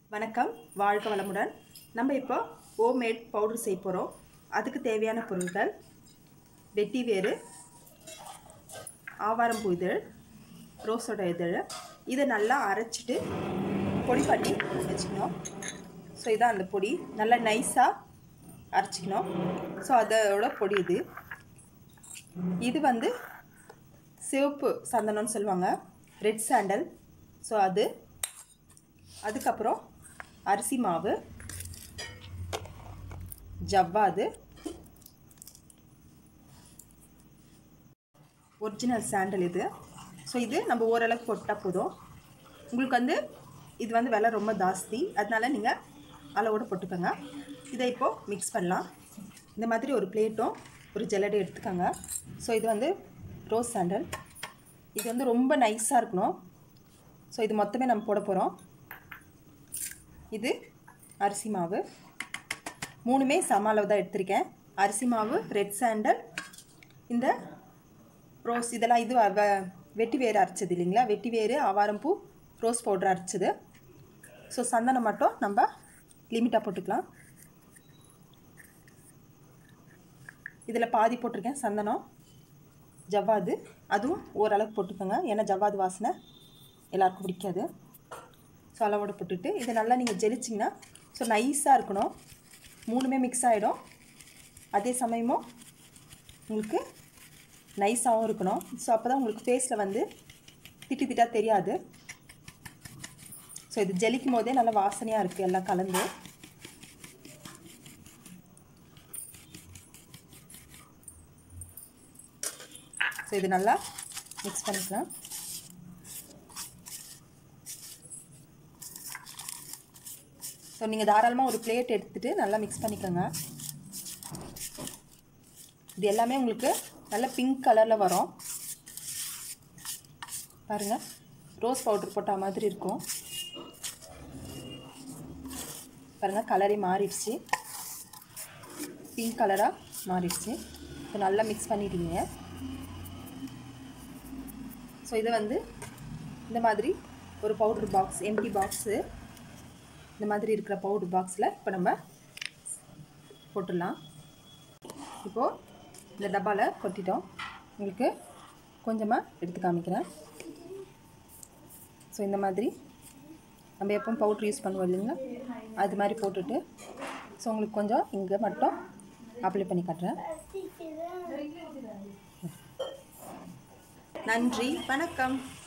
வணக்கம் வாழ்க வளமுடன் நம்ம இப்போ ஹோம்மேட் பவுடர் செய்ய போகிறோம் அதுக்கு தேவையான பொருட்கள் வெட்டி வேறு ஆவாரம்பூ இதழ் ரோஸோட இதழ் இதை நல்லா அரைச்சிட்டு பொடி பண்ணி வச்சுக்கணும் ஸோ இதான் அந்த பொடி நல்லா நைஸாக அரைச்சிக்கணும் ஸோ அதோட பொடி இது இது வந்து சிவப்பு சந்தனம்னு சொல்லுவாங்க ரெட் சாண்டல் ஸோ அது அதுக்கப்புறம் அரிசி மாவு ஜவ்வாது ஒரிஜினல் சாண்டல் இது ஸோ இது நம்ம ஓரளவுக்கு போட்டால் போதும் உங்களுக்கு வந்து இது வந்து விலை ரொம்ப ஜாஸ்தி அதனால நீங்கள் அளவோடு போட்டுக்கோங்க இதை இப்போது மிக்ஸ் பண்ணலாம் இந்த மாதிரி ஒரு பிளேட்டும் ஒரு ஜல்லடை எடுத்துக்கோங்க ஸோ இது வந்து ரோஸ் சாண்டல் இது வந்து ரொம்ப நைஸாக இருக்கணும் ஸோ இது மொத்தமே நம்ம போட போகிறோம் இது அரிசி மாவு மூணுமே சம அளவு தான் எடுத்திருக்கேன் அரிசி மாவு ரெட் சாண்டல் இந்த ரோஸ் இதெல்லாம் இது வ- வ- வெட்டி வேறு அரைச்சது இல்லைங்களா வெட்டி வேறு ஆவாரம்பூ ரோஸ் பவுடர் அரைச்சது ஸோ சந்தனம் மட்டும் நம்ம லிமிட்டாக போட்டுக்கலாம் இதில் பாதி போட்டிருக்கேன் சந்தனம் ஜவ்வாது அதுவும் ஓரளவுக்கு போட்டுக்கோங்க ஏன்னா ஜவ்வாது வாசனை எல்லாருக்கும் பிடிக்காது ஸோ அளவோடு போட்டுட்டு இதை நல்லா நீங்கள் ஜெலிச்சிங்கன்னா ஸோ நைஸாக இருக்கணும் மூணுமே மிக்ஸ் ஆகிடும் அதே சமயமும் உங்களுக்கு நைஸாகவும் இருக்கணும் ஸோ அப்போ தான் உங்களுக்கு ஃபேஸில் வந்து திட்டு திட்டாக தெரியாது ஸோ இது ஜெலிக்கும் போதே நல்லா வாசனையாக இருக்குது எல்லாம் கலந்து ஸோ இது நல்லா மிக்ஸ் பண்ணிக்கலாம் ஸோ நீங்கள் தாராளமாக ஒரு பிளேட் எடுத்துகிட்டு நல்லா மிக்ஸ் பண்ணிக்கோங்க இது எல்லாமே உங்களுக்கு நல்ல பிங்க் கலரில் வரும் பாருங்கள் ரோஸ் பவுடர் போட்ட மாதிரி இருக்கும் பாருங்கள் கலரே மாறிடுச்சு பிங்க் கலராக மாறிடுச்சு ஸோ நல்லா மிக்ஸ் பண்ணிட்டீங்க ஸோ இதை வந்து இந்த மாதிரி ஒரு பவுடர் பாக்ஸ் எம்டி பாக்ஸு இந்த மாதிரி இருக்கிற பவுடர் பாக்ஸில் இப்போ நம்ம போட்டுடலாம் இப்போது இந்த டப்பாவில் கொட்டிட்டோம் உங்களுக்கு கொஞ்சமாக எடுத்து காமிக்கிறேன் ஸோ இந்த மாதிரி நம்ம எப்போ பவுட்ரு யூஸ் பண்ணுவோம் இல்லைங்களா அது மாதிரி போட்டுட்டு ஸோ உங்களுக்கு கொஞ்சம் இங்கே மட்டும் அப்ளை பண்ணி காட்டுறேன் நன்றி வணக்கம்